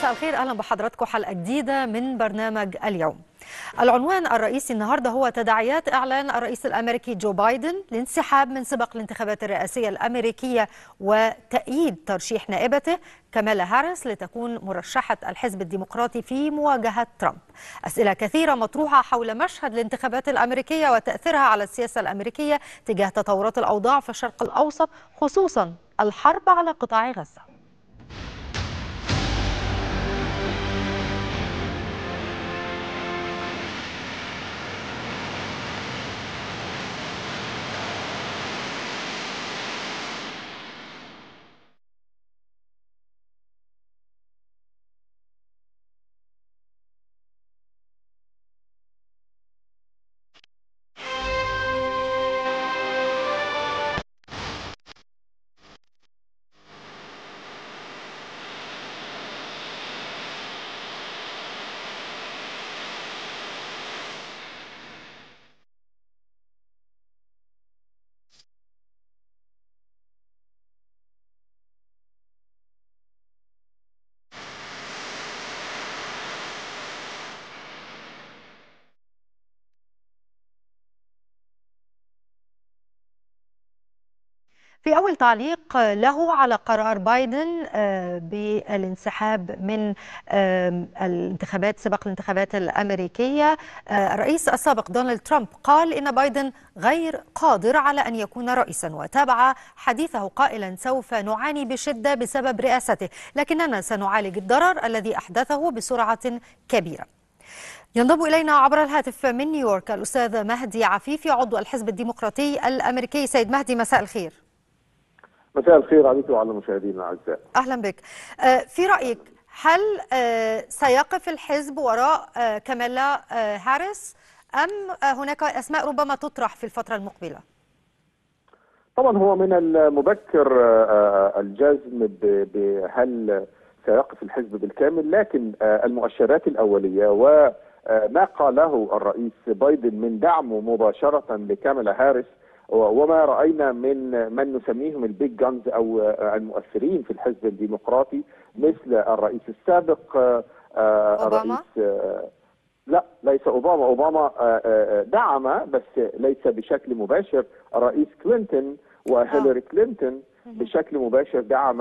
مساء الخير اهلا بحضراتكم حلقه جديده من برنامج اليوم. العنوان الرئيسي النهارده هو تداعيات اعلان الرئيس الامريكي جو بايدن لانسحاب من سباق الانتخابات الرئاسيه الامريكيه وتأييد ترشيح نائبته كامالا هاريس لتكون مرشحه الحزب الديمقراطي في مواجهه ترامب. اسئله كثيره مطروحه حول مشهد الانتخابات الامريكيه وتاثيرها على السياسه الامريكيه تجاه تطورات الاوضاع في الشرق الاوسط خصوصا الحرب على قطاع غزه. في أول تعليق له على قرار بايدن بالانسحاب من الانتخابات سباق الانتخابات الأمريكية الرئيس السابق دونالد ترامب قال إن بايدن غير قادر على أن يكون رئيسا وتابع حديثه قائلا سوف نعاني بشدة بسبب رئاسته لكننا سنعالج الضرر الذي أحدثه بسرعة كبيرة ينضم إلينا عبر الهاتف من نيويورك الأستاذ مهدي عفيفي عضو الحزب الديمقراطي الأمريكي سيد مهدي مساء الخير مساء الخير عليك وعلى المشاهدين الاعزاء. اهلا بك. في رايك هل سيقف الحزب وراء كاميلا هاريس ام هناك اسماء ربما تطرح في الفتره المقبله؟ طبعا هو من المبكر الجزم بهل سيقف الحزب بالكامل لكن المؤشرات الاوليه وما قاله الرئيس بايدن من دعمه مباشره لكاميلا هاريس وما راينا من من نسميهم البيج جانز او المؤثرين في الحزب الديمقراطي مثل الرئيس السابق أوباما؟ الرئيس لا ليس اوباما اوباما دعم بس ليس بشكل مباشر الرئيس كلينتون وهيلاري كلينتون بشكل مباشر دعم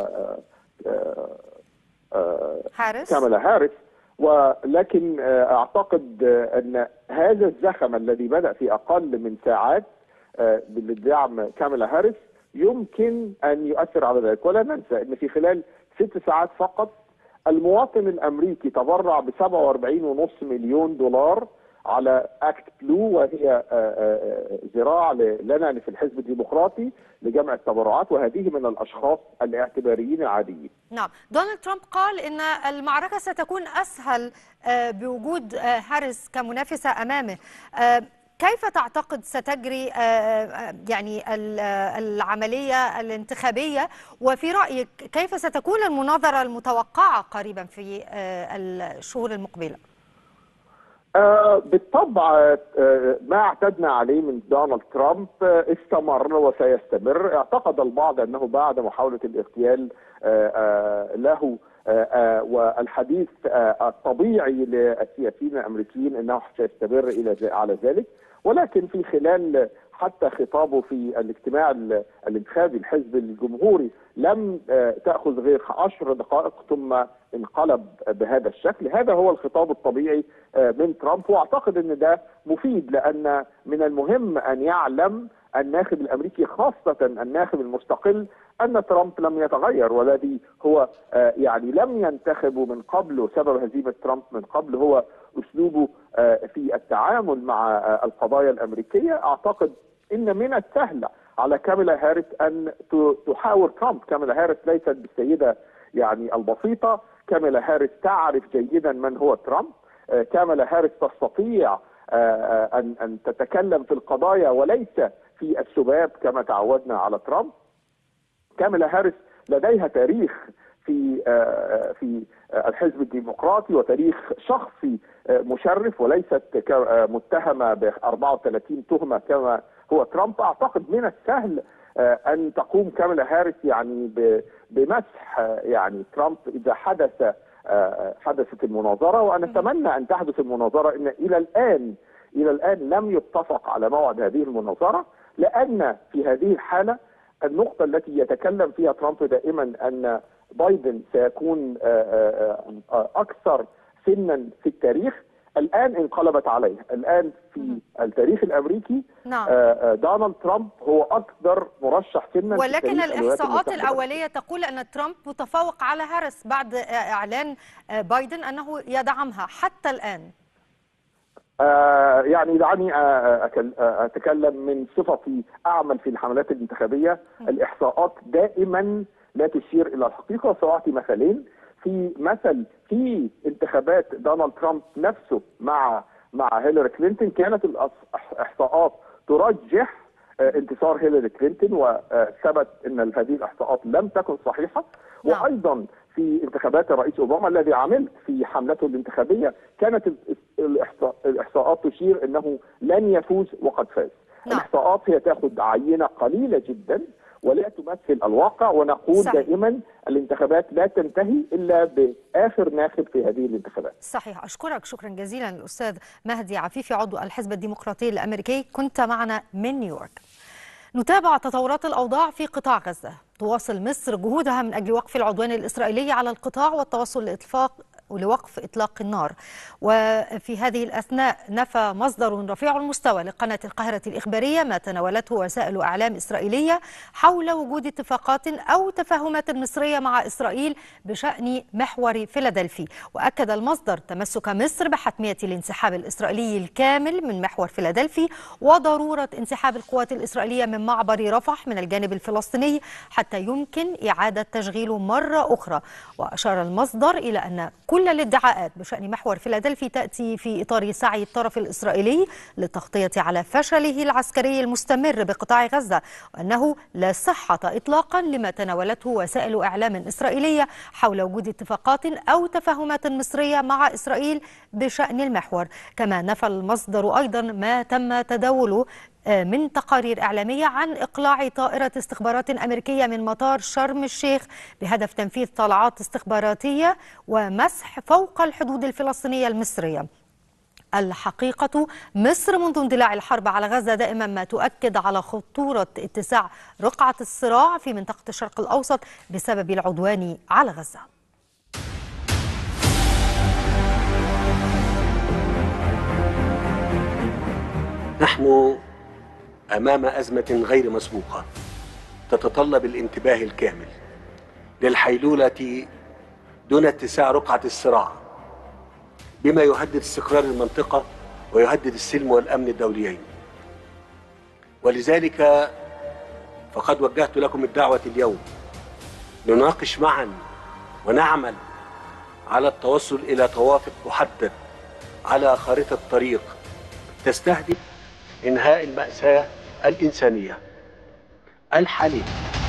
هاريس كاميلا هاريس ولكن اعتقد ان هذا الزخم الذي بدا في اقل من ساعات بدعم كاميلا هاريس يمكن ان يؤثر على ذلك ولا ننسى ان في خلال ست ساعات فقط المواطن الامريكي تبرع ب 47.5 مليون دولار على اكت بلو وهي ذراع لنا في الحزب الديمقراطي لجمع التبرعات وهذه من الاشخاص الاعتباريين العاديين. نعم، دونالد ترامب قال ان المعركه ستكون اسهل بوجود هاريس كمنافسه امامه. كيف تعتقد ستجري يعني العملية الانتخابية وفي رأيك كيف ستكون المناظرة المتوقعة قريبا في الشهور المقبلة؟ بالطبع ما اعتدنا عليه من دونالد ترامب استمر وسيستمر اعتقد البعض انه بعد محاولة الاغتيال له والحديث الطبيعي للسياسيين الامريكيين انه سيستمر الى على ذلك ولكن في خلال حتى خطابه في الاجتماع الانتخابي الحزب الجمهوري لم تاخذ غير عشر دقائق ثم انقلب بهذا الشكل هذا هو الخطاب الطبيعي من ترامب واعتقد ان ده مفيد لان من المهم ان يعلم الناخب الامريكي خاصه الناخب المستقل ان ترامب لم يتغير والذي هو يعني لم ينتخبه من قبل سبب هزيمه ترامب من قبل هو اسلوبه في التعامل مع القضايا الامريكيه اعتقد ان من السهل على كاميلا هاريس ان تحاور ترامب كاميلا هاريس ليست بالسيده يعني البسيطه كاميلا هاريس تعرف جيدا من هو ترامب كاميلا هاريس تستطيع ان ان تتكلم في القضايا وليس في السباب كما تعودنا على ترامب كاميلا هاريس لديها تاريخ في في الحزب الديمقراطي وتاريخ شخصي مشرف وليست متهمه ب 34 تهمه كما هو ترامب اعتقد من السهل ان تقوم كاميلا هاريس يعني بمسح يعني ترامب اذا حدث حدثت المناظره وانا اتمنى ان تحدث المناظره ان الى الان الى الان لم يتفق على موعد هذه المناظره لان في هذه الحاله النقطه التي يتكلم فيها ترامب دائما ان بايدن سيكون اكثر سنا في التاريخ الان انقلبت عليه الان في التاريخ الامريكي نعم. دونالد ترامب هو اكثر مرشح سنا ولكن الاحصاءات الاوليه تقول ان ترامب متفوق على هارس بعد اعلان بايدن انه يدعمها حتى الان آه يعني دعني آه اتكلم من صفتي اعمل في الحملات الانتخابيه م. الاحصاءات دائما لا تشير الى الحقيقه وساعطي مثلين في مثل في انتخابات دونالد ترامب نفسه مع مع هيلاري كلينتون كانت الاحصاءات ترجح انتصار هيلاري كلينتون وثبت ان هذه الاحصاءات لم تكن صحيحه نعم. وايضا في انتخابات الرئيس اوباما الذي عملت في حملته الانتخابيه كانت الاحصاءات تشير انه لن يفوز وقد فاز. نعم. الاحصاءات هي تاخذ عينه قليله جدا ولا تمثل الواقع ونقول صحيح. دائما الانتخابات لا تنتهي الا باخر ناخب في هذه الانتخابات. صحيح اشكرك شكرا جزيلا الاستاذ مهدي عفيفي عضو الحزب الديمقراطي الامريكي كنت معنا من نيويورك. نتابع تطورات الاوضاع في قطاع غزه. تواصل مصر جهودها من اجل وقف العدوان الاسرائيلي على القطاع والتوصل لاتفاق ولوقف إطلاق النار وفي هذه الأثناء نفى مصدر رفيع المستوى لقناة القاهرة الإخبارية ما تناولته وسائل أعلام إسرائيلية حول وجود اتفاقات أو تفاهمات مصرية مع إسرائيل بشأن محور فيلادلفي وأكد المصدر تمسك مصر بحتمية الانسحاب الإسرائيلي الكامل من محور فيلادلفي وضرورة انسحاب القوات الإسرائيلية من معبر رفح من الجانب الفلسطيني حتى يمكن إعادة تشغيله مرة أخرى وأشار المصدر إلى أن كل الادعاءات بشأن محور فيلادلفي تأتي في إطار سعي الطرف الإسرائيلي للتغطية على فشله العسكري المستمر بقطاع غزة وأنه لا صحة إطلاقا لما تناولته وسائل إعلام إسرائيلية حول وجود اتفاقات أو تفاهمات مصرية مع إسرائيل بشأن المحور كما نفى المصدر أيضا ما تم تداوله من تقارير إعلامية عن إقلاع طائرة استخبارات أمريكية من مطار شرم الشيخ بهدف تنفيذ طلعات استخباراتية ومسح فوق الحدود الفلسطينية المصرية الحقيقة مصر منذ اندلاع الحرب على غزة دائما ما تؤكد على خطورة اتساع رقعة الصراع في منطقة الشرق الأوسط بسبب العدوان على غزة نحن امام ازمه غير مسبوقه تتطلب الانتباه الكامل للحيلوله دون اتساع رقعه الصراع بما يهدد استقرار المنطقه ويهدد السلم والامن الدوليين ولذلك فقد وجهت لكم الدعوه اليوم نناقش معا ونعمل على التوصل الى توافق محدد على خارطه طريق تستهدف انهاء الماساه الانسانيه الحاليه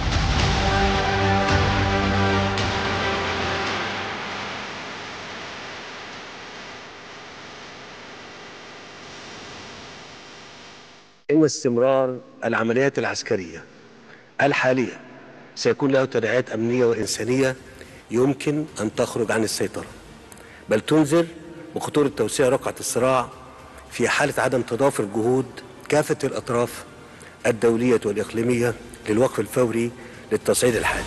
واستمرار العمليات العسكريه الحاليه سيكون له تداعيات امنيه وانسانيه يمكن ان تخرج عن السيطره بل تنذر بخطوره توسيع رقعه الصراع في حاله عدم تضافر جهود كافه الاطراف الدوليه والاقليميه للوقف الفوري للتصعيد الحالي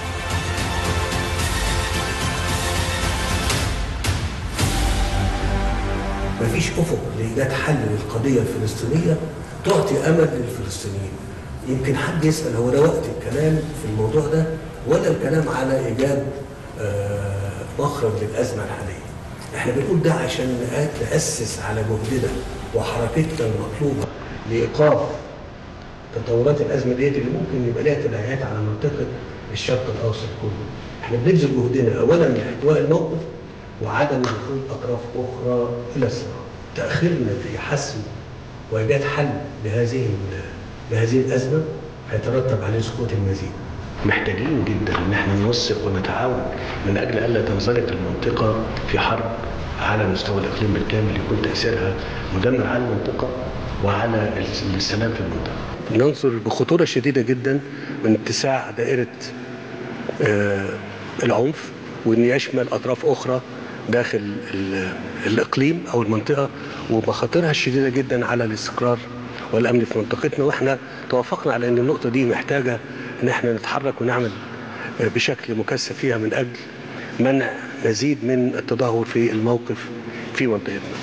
مفيش افق لايجاد حل للقضيه الفلسطينيه تعطي امل للفلسطينيين يمكن حد يسال هو ده وقت الكلام في الموضوع ده ولا الكلام على ايجاد آه مخرج للازمه الحاليه احنا بنقول ده عشان ناسس على جهدنا وحركتنا المطلوبه لايقاف تطورات الازمه ديت اللي ممكن يبقى لها تداعيات على منطقه الشرق الاوسط كله. احنا بنبذل جهدنا اولا لاحتواء الموقف وعدم دخول اطراف اخرى الى الصراع. تاخيرنا في حسم وايجاد حل لهذه لهذه الازمه هيترتب عليه سقوط المزيد. محتاجين جدا ان احنا نوثق ونتعاون من اجل الا تنزلق المنطقه في حرب على مستوى الاقليم بالكامل يكون تاثيرها مدمر على المنطقه وعلى السلام في المنطقه. ننظر بخطوره شديده جدا من اتساع دائره آه العنف وان يشمل اطراف اخرى داخل الاقليم او المنطقه ومخاطرها الشديده جدا على الاستقرار والامن في منطقتنا واحنا توافقنا على ان النقطه دي محتاجه ان احنا نتحرك ونعمل بشكل مكثف فيها من اجل منع مزيد من التدهور في الموقف في منطقتنا.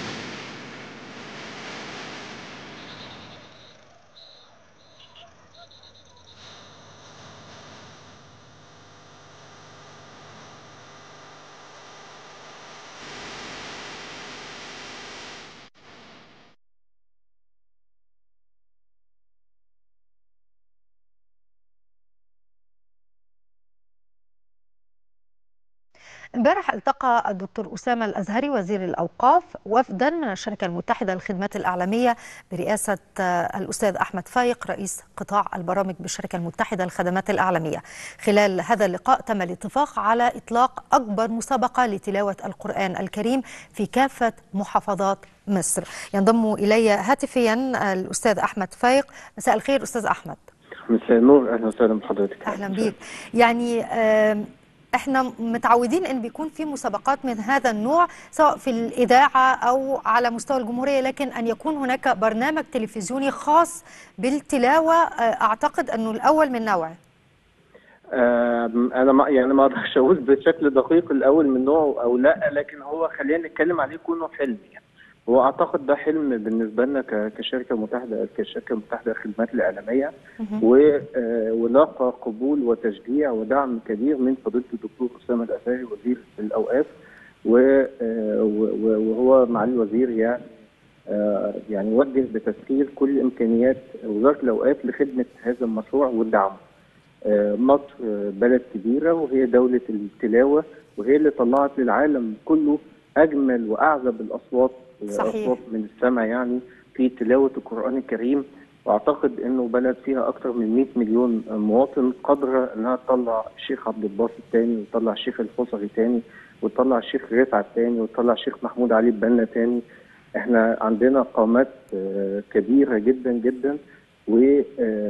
امبارح التقى الدكتور أسامة الأزهري وزير الأوقاف وفدا من الشركة المتحدة للخدمات الإعلامية برئاسة الأستاذ أحمد فايق رئيس قطاع البرامج بالشركة المتحدة للخدمات الإعلامية خلال هذا اللقاء تم الاتفاق على إطلاق أكبر مسابقة لتلاوة القرآن الكريم في كافة محافظات مصر ينضم إلي هاتفيا الأستاذ أحمد فايق مساء الخير أستاذ أحمد مساء النور أهلا وسهلا بحضرتك أهلا بيك يعني آه احنا متعودين ان بيكون في مسابقات من هذا النوع سواء في الاذاعه او على مستوى الجمهوريه لكن ان يكون هناك برنامج تلفزيوني خاص بالتلاوه اعتقد انه الاول من نوعه. انا ما يعني ما اقدرش اقول بشكل دقيق الاول من نوعه او لا لكن هو خلينا نتكلم عليه كونه حلم يعني. هو اعتقد ده حلم بالنسبه لنا كشركه متحده كشركه متحده للخدمات الاعلاميه ولاقى قبول وتشجيع ودعم كبير من فضيله الدكتور اسامه الازهري وزير الاوقاف وهو معالي الوزير يعني يعني وجه بتسخير كل امكانيات وزاره الاوقاف لخدمه هذا المشروع والدعم. مصر بلد كبيره وهي دوله التلاوه وهي اللي طلعت للعالم كله اجمل واعذب الاصوات صحيح. اصوات من السماء يعني في تلاوه القران الكريم واعتقد انه بلد فيها اكثر من 100 مليون مواطن قادره انها تطلع الشيخ عبد الباسط تاني وتطلع الشيخ الحصري تاني وتطلع الشيخ رفعت تاني وتطلع الشيخ محمود علي البنا تاني احنا عندنا قامات كبيره جدا جدا و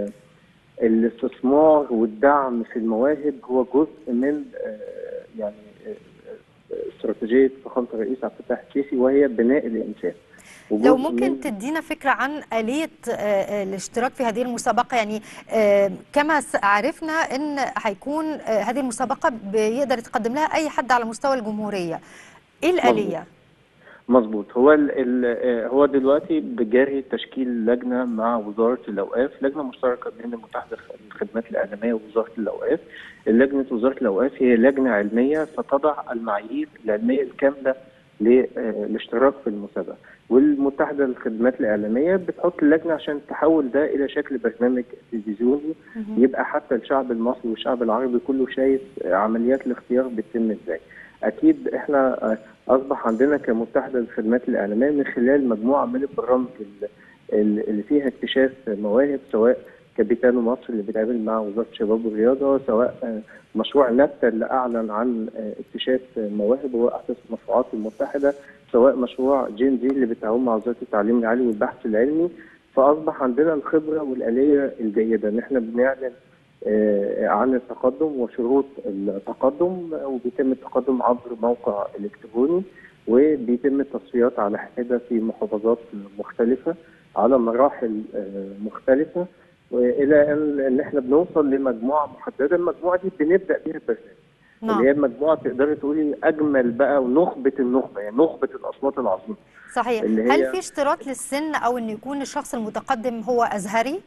الاستثمار والدعم في المواهب هو جزء من يعني استراتيجيه فخامه الرئيس عبد الفتاح السيسي وهي بناء الانسان. لو ممكن تدينا فكره عن اليه الاشتراك في هذه المسابقه يعني كما عرفنا ان هيكون هذه المسابقه بيقدر يتقدم لها اي حد على مستوى الجمهوريه. ايه الاليه؟ مظبوط هو ال ال هو دلوقتي بجاري تشكيل لجنه مع وزاره الاوقاف لجنه مشتركه بين المتحده للخدمات الاعلاميه ووزاره الاوقاف لجنه وزاره الاوقاف هي لجنه علميه ستضع المعايير العلميه الكامله للاشتراك في المسابقه والمتحده للخدمات الاعلاميه بتحط اللجنه عشان تحول ده الى شكل برنامج تلفزيوني يبقى حتى الشعب المصري والشعب العربي كله شايف عمليات الاختيار بتتم ازاي اكيد احنا اصبح عندنا كمتحده للخدمات الاعلاميه من خلال مجموعه من البرامج اللي فيها اكتشاف مواهب سواء كابيتانو مصر اللي بيتعامل مع وزاره الشباب والرياضه سواء مشروع نبته اللي اعلن عن اكتشاف مواهب هو احدث المشروعات المتحده سواء مشروع جين زي اللي بالتعاون مع وزاره التعليم العالي والبحث العلمي فاصبح عندنا الخبره والاليه الجيده ان احنا بنعلن عن التقدم وشروط التقدم وبيتم التقدم عبر موقع الكتروني وبيتم التصفيات على حده في محافظات مختلفه على مراحل مختلفه والى ان احنا بنوصل لمجموعه محدده المجموعه دي بنبدا بيها البرنامج نعم. اللي هي مجموعه تقدري تقولي اجمل بقى ونخبه النخبه يعني نخبه الاصوات العظيمه صحيح هل في اشتراط للسن او ان يكون الشخص المتقدم هو ازهري؟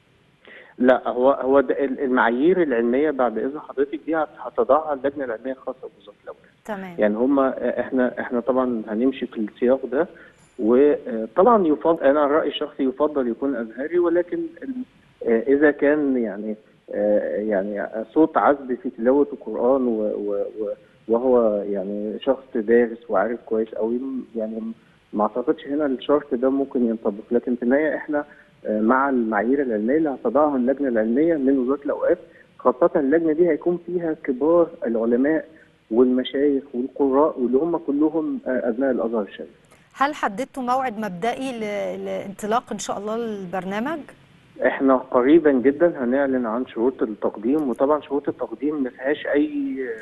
لا هو هو المعايير العلميه بعد اذن حضرتك دي هتضعها اللجنه العلميه الخاصه بوزاره الاوقاف. تمام يعني هم احنا احنا طبعا هنمشي في السياق ده وطبعا يفضل انا رايي الشخصي يفضل يكون ازهري ولكن اذا كان يعني يعني صوت عذب في تلاوه القران وهو يعني شخص دارس وعارف كويس قوي يعني ما اعتقدش هنا الشرط ده ممكن ينطبق لكن في النهايه احنا مع المعايير العلميه اللي هتضعها اللجنه العلميه من وزاره الاوقاف خاصه اللجنه دي هيكون فيها كبار العلماء والمشايخ والقراء واللي هم كلهم ابناء الازهر الشريف. هل حددتوا موعد مبدئي لانطلاق ان شاء الله البرنامج؟ احنا قريبا جدا هنعلن عن شروط التقديم وطبعا شروط التقديم ما فيهاش اي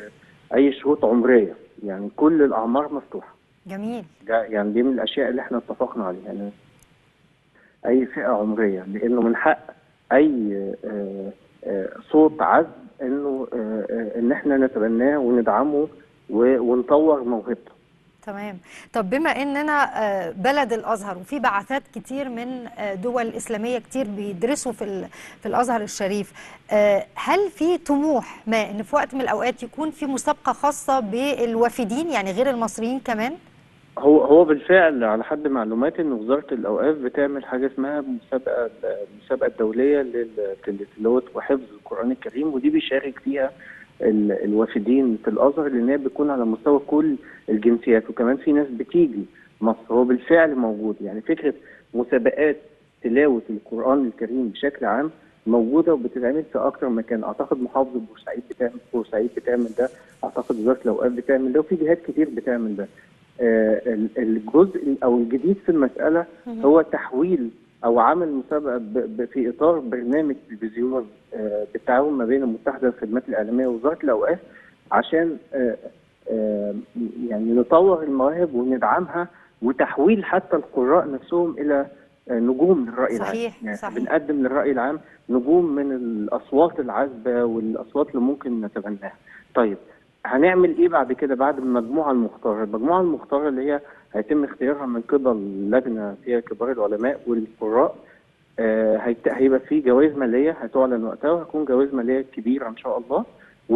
اي شروط عمريه يعني كل الاعمار مفتوحه جميل ده يعني دي من الاشياء اللي احنا اتفقنا عليها يعني اي فئه عمريه لانه من حق اي آه، آه، صوت عذب انه آه، آه، ان احنا نتبناه وندعمه و- ونطور موهبته تمام طب بما اننا آه، بلد الازهر وفي بعثات كتير من آه، دول اسلاميه كتير بيدرسوا في ال- في الازهر الشريف آه، هل في طموح ما ان في وقت من الاوقات يكون في مسابقه خاصه بالوافدين يعني غير المصريين كمان هو هو بالفعل على حد معلوماتي ان وزاره الاوقاف بتعمل حاجه اسمها مسابقه المسابقه الدوليه للتلاوه وحفظ القران الكريم ودي بيشارك فيها ال- الوافدين في الازهر لان هي بتكون على مستوى كل الجنسيات وكمان في ناس بتيجي مصر هو بالفعل موجود يعني فكره مسابقات تلاوه القران الكريم بشكل عام موجوده وبتتعمل في اكتر من مكان اعتقد محافظه بورسعيد بتعمل بورسعيد بتعمل ده اعتقد وزاره الاوقاف بتعمل ده وفي جهات كتير بتعمل ده آه، ال- الجزء او الجديد في المساله هو تحويل او عمل مسابقه ب- ب- في اطار برنامج تلفزيون آه، بالتعاون ما بين المتحده للخدمات الاعلاميه ووزاره الاوقاف عشان آه، آه، يعني نطور المواهب وندعمها وتحويل حتى القراء نفسهم الى آه، نجوم للراي العام صحيح، يعني صحيح. بنقدم للراي العام نجوم من الاصوات العذبه والاصوات اللي ممكن نتبناها طيب هنعمل ايه بعد كده بعد المجموعه المختاره المجموعه المختاره اللي هي هيتم اختيارها من قبل لجنه فيها كبار العلماء والقراء آه، هيت- هيبقى في جوائز ماليه هتعلن وقتها وهتكون جوائز ماليه كبيره ان شاء الله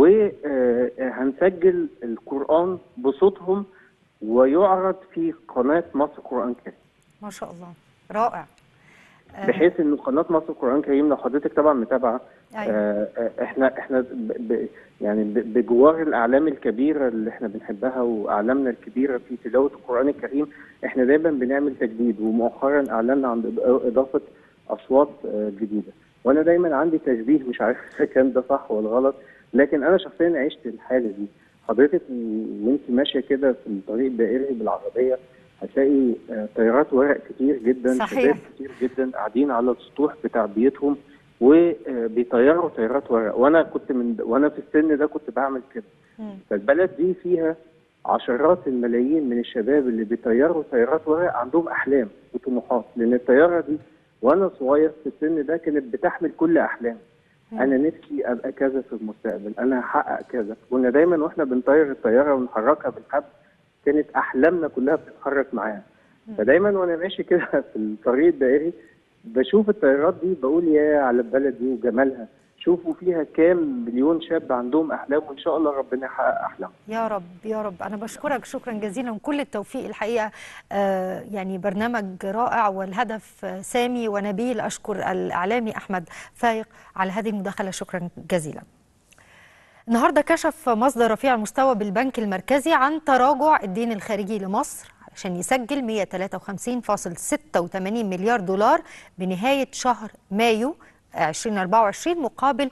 وهنسجل القران بصوتهم ويعرض في قناه مصر قران كريم ما شاء الله رائع آه، بحيث انه قناه مصر قران كريم لو حضرتك طبعا متابعه أيوة. آه، آه، احنا احنا ب ب يعني ب- بجوار الاعلام الكبيره اللي احنا بنحبها واعلامنا الكبيره في تلاوه القران الكريم احنا دايما بنعمل تجديد ومؤخرا اعلنا عن إض- اضافه اصوات آه، جديده وانا دايما عندي تشبيه مش عارف اذا كان ده صح ولا غلط لكن انا شخصيا عشت الحاله دي حضرتك و- وانت ماشيه كده في الطريق الدائري بالعربيه هتلاقي آه، طيارات ورق كتير جدا صحيح. شباب كتير جدا قاعدين على السطوح بتاع بيوتهم وبيطيروا طيارات ورق وانا كنت من وانا في السن ده كنت بعمل كده مم. فالبلد دي فيها عشرات الملايين من الشباب اللي بيطيروا طيارات ورق عندهم احلام وطموحات لان الطياره دي وانا صغير في السن ده كانت بتحمل كل احلامي انا نفسي ابقى كذا في المستقبل انا هحقق كذا كنا دايما واحنا بنطير الطياره ونحركها بالحبل كانت احلامنا كلها بتتحرك معاها فدايما وانا ماشي كده في الطريق الدائري بشوف الطيارات دي بقول يا على البلد دي وجمالها شوفوا فيها كام مليون شاب عندهم احلام وان شاء الله ربنا يحقق احلامهم يا رب يا رب أنا بشكرك شكرا جزيلا وكل التوفيق الحقيقة آه، يعني برنامج رائع والهدف آه، سامي ونبيل أشكر الإعلامي أحمد فايق على هذه المداخلة شكرا جزيلا النهارده كشف مصدر رفيع المستوى بالبنك المركزي عن تراجع الدين الخارجي لمصر عشان يسجل 153.86 مليار دولار بنهاية شهر مايو 2024 مقابل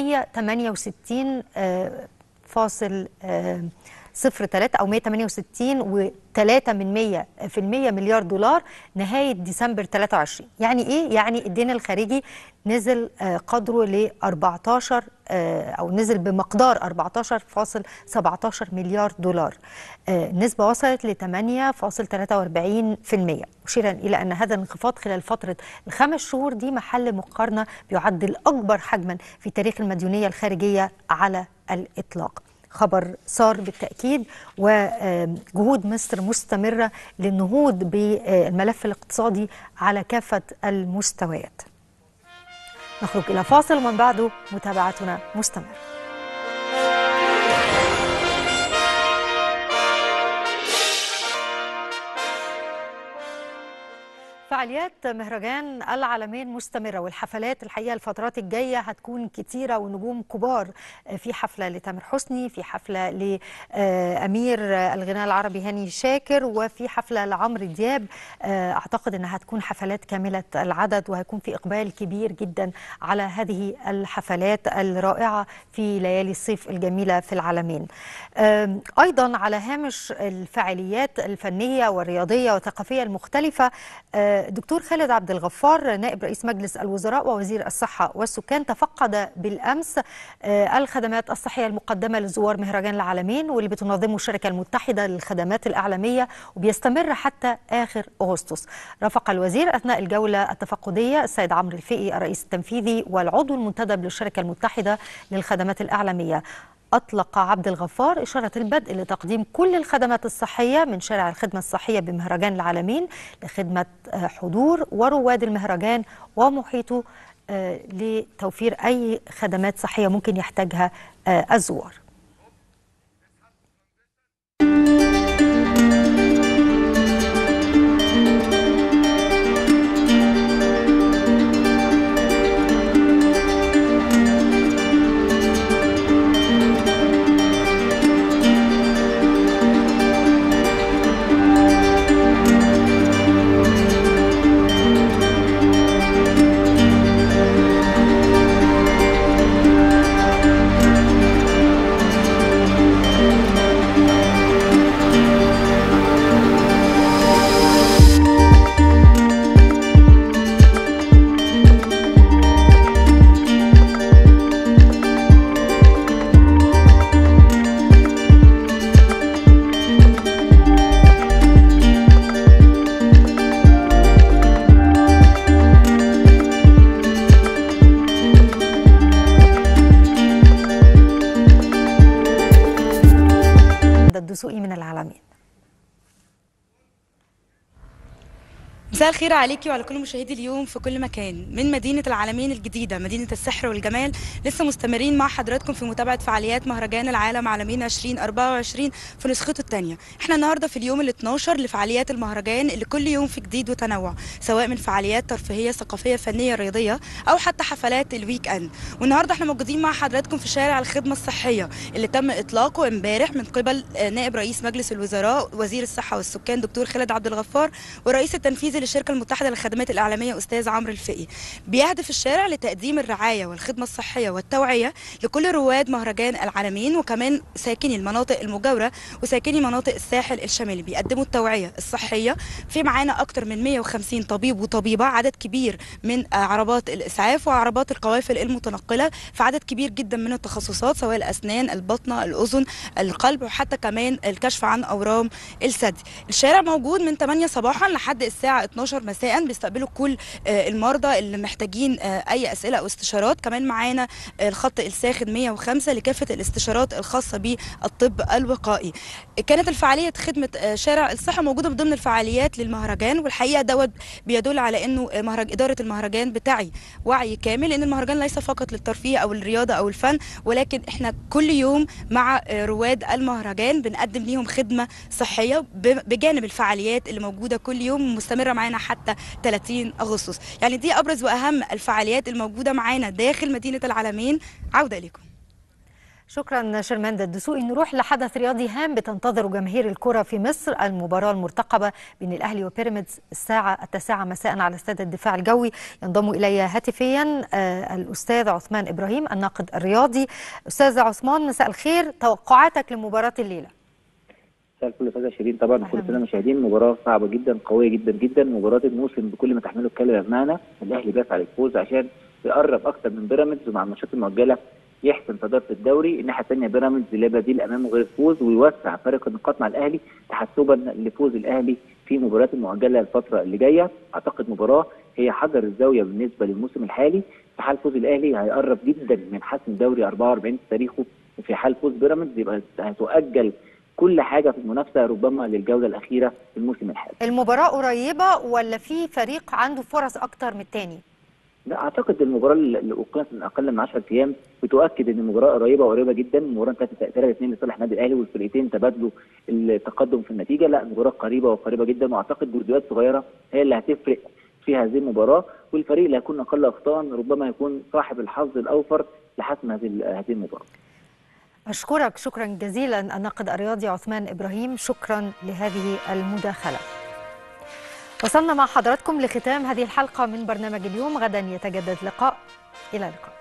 168 آه، فاصل آه، صفر تلاتة أو 168 و3 من 100 في المية مليار دولار نهاية ديسمبر 23 يعني إيه؟ يعني الدين الخارجي نزل آه، قدره ل 14 آه، أو نزل بمقدار 14.17 مليار دولار آه، النسبة وصلت ل 8.43% مشيرا إلى أن هذا الانخفاض خلال فترة الخمس شهور دي محل مقارنة بيعد الأكبر حجما في تاريخ المديونية الخارجية على الإطلاق خبر صار بالتأكيد وجهود مصر مستمرة للنهوض بالملف الاقتصادي على كافة المستويات نخرج إلى فاصل ومن بعده متابعتنا مستمرة فعاليات مهرجان العالمين مستمرة والحفلات الحقيقة الفترات الجاية هتكون كتيرة ونجوم كبار في حفلة لتامر حسني في حفلة لأمير الغناء العربي هاني شاكر وفي حفلة لعمرو دياب أعتقد أنها هتكون حفلات كاملة العدد وهيكون في إقبال كبير جدا على هذه الحفلات الرائعة في ليالي الصيف الجميلة في العالمين أيضا على هامش الفعاليات الفنية والرياضية والثقافية المختلفة الدكتور خالد عبد الغفار نائب رئيس مجلس الوزراء ووزير الصحة والسكان تفقد بالأمس الخدمات الصحية المقدمة لزوار مهرجان العالمين واللي بتنظمه الشركة المتحدة للخدمات الإعلامية وبيستمر حتى آخر أغسطس رافق الوزير أثناء الجولة التفقدية السيد عمرو الفقي الرئيس التنفيذي والعضو المنتدب للشركة المتحدة للخدمات الإعلامية أطلق عبد الغفار إشارة البدء لتقديم كل الخدمات الصحية من شارع الخدمة الصحية بمهرجان العالمين لخدمة حضور ورواد المهرجان ومحيطه لتوفير أي خدمات صحية ممكن يحتاجها الزوار الدسوقي من العالمين مساء الخير عليكي وعلى كل مشاهدي اليوم في كل مكان من مدينة العالمين الجديدة مدينة السحر والجمال لسه مستمرين مع حضراتكم في متابعة فعاليات مهرجان العالم عالمين 2024 في نسخته الثانية احنا النهاردة في اليوم ال 12 لفعاليات المهرجان اللي كل يوم في جديد وتنوع سواء من فعاليات ترفيهية ثقافية فنية رياضية أو حتى حفلات الويك أند والنهاردة احنا موجودين مع حضراتكم في شارع الخدمة الصحية اللي تم إطلاقه امبارح من قبل نائب رئيس مجلس الوزراء وزير الصحة والسكان دكتور خالد عبد الغفار والرئيس التنفيذي للشركه المتحده للخدمات الاعلاميه استاذ عمرو الفقي بيهدف الشارع لتقديم الرعايه والخدمه الصحيه والتوعيه لكل رواد مهرجان العالمين وكمان ساكني المناطق المجاوره وساكني مناطق الساحل الشمالي بيقدموا التوعيه الصحيه في معانا اكتر من 150 طبيب وطبيبه عدد كبير من عربات الاسعاف وعربات القوافل المتنقله في عدد كبير جدا من التخصصات سواء الاسنان البطنه الاذن القلب وحتى كمان الكشف عن اورام الثدي الشارع موجود من 8 صباحا لحد الساعه 12 مساء بيستقبلوا كل المرضى اللي محتاجين اي اسئله او استشارات كمان معانا الخط الساخن 105 لكافه الاستشارات الخاصه بالطب الوقائي كانت الفعاليه خدمه شارع الصحه موجوده من ضمن الفعاليات للمهرجان والحقيقه دوت بيدل على انه مهرج اداره المهرجان بتعي وعي كامل ان المهرجان ليس فقط للترفيه او الرياضه او الفن ولكن احنا كل يوم مع رواد المهرجان بنقدم ليهم خدمه صحيه بجانب الفعاليات اللي موجوده كل يوم مستمره معانا حتى 30 اغسطس يعني دي ابرز واهم الفعاليات الموجوده معانا داخل مدينه العالمين عوده اليكم شكرا شرماندا الدسوقي نروح لحدث رياضي هام بتنتظره جماهير الكرة في مصر المباراة المرتقبة بين الأهلي وبيراميدز الساعة التاسعة مساء على استاد الدفاع الجوي ينضم إلي هاتفيا الأستاذ عثمان إبراهيم الناقد الرياضي أستاذ عثمان مساء الخير توقعاتك لمباراة الليلة مساء الفل استاذه شيرين طبعا كل سنه مشاهدين مباراه صعبه جدا قويه جدا جدا مباراه الموسم بكل ما تحمله الكلمه بمعنى الاهلي بيسعى للفوز عشان يقرب اكتر من بيراميدز ومع الماتشات المؤجله يحسم صداره الدوري الناحيه الثانيه بيراميدز لا بديل امامه غير الفوز ويوسع فارق النقاط مع الاهلي تحسبا لفوز الاهلي في مباريات المؤجله الفتره اللي جايه اعتقد مباراه هي حجر الزاويه بالنسبه للموسم الحالي في حال فوز الاهلي هيقرب جدا من حسم الدوري 44 في تاريخه وفي حال فوز بيراميدز يبقى هتؤجل كل حاجه في المنافسه ربما للجوله الاخيره في الموسم الحالي. المباراه قريبه ولا في فريق عنده فرص اكتر من الثاني؟ لا اعتقد المباراه اللي اقيمت من اقل من 10 ايام بتؤكد ان المباراه قريبه قريبه جدا المباراه انتهت 3 2 لصالح النادي الاهلي والفرقتين تبادلوا التقدم في النتيجه لا المباراه قريبه وقريبه جدا واعتقد جزئيات صغيره هي اللي هتفرق في هذه المباراه والفريق اللي هيكون اقل اخطاء ربما يكون صاحب الحظ الاوفر لحسم هذه هذه المباراه. أشكرك شكرا جزيلا الناقد الرياضي عثمان إبراهيم شكرا لهذه المداخلة وصلنا مع حضراتكم لختام هذه الحلقة من برنامج اليوم غدا يتجدد لقاء إلى اللقاء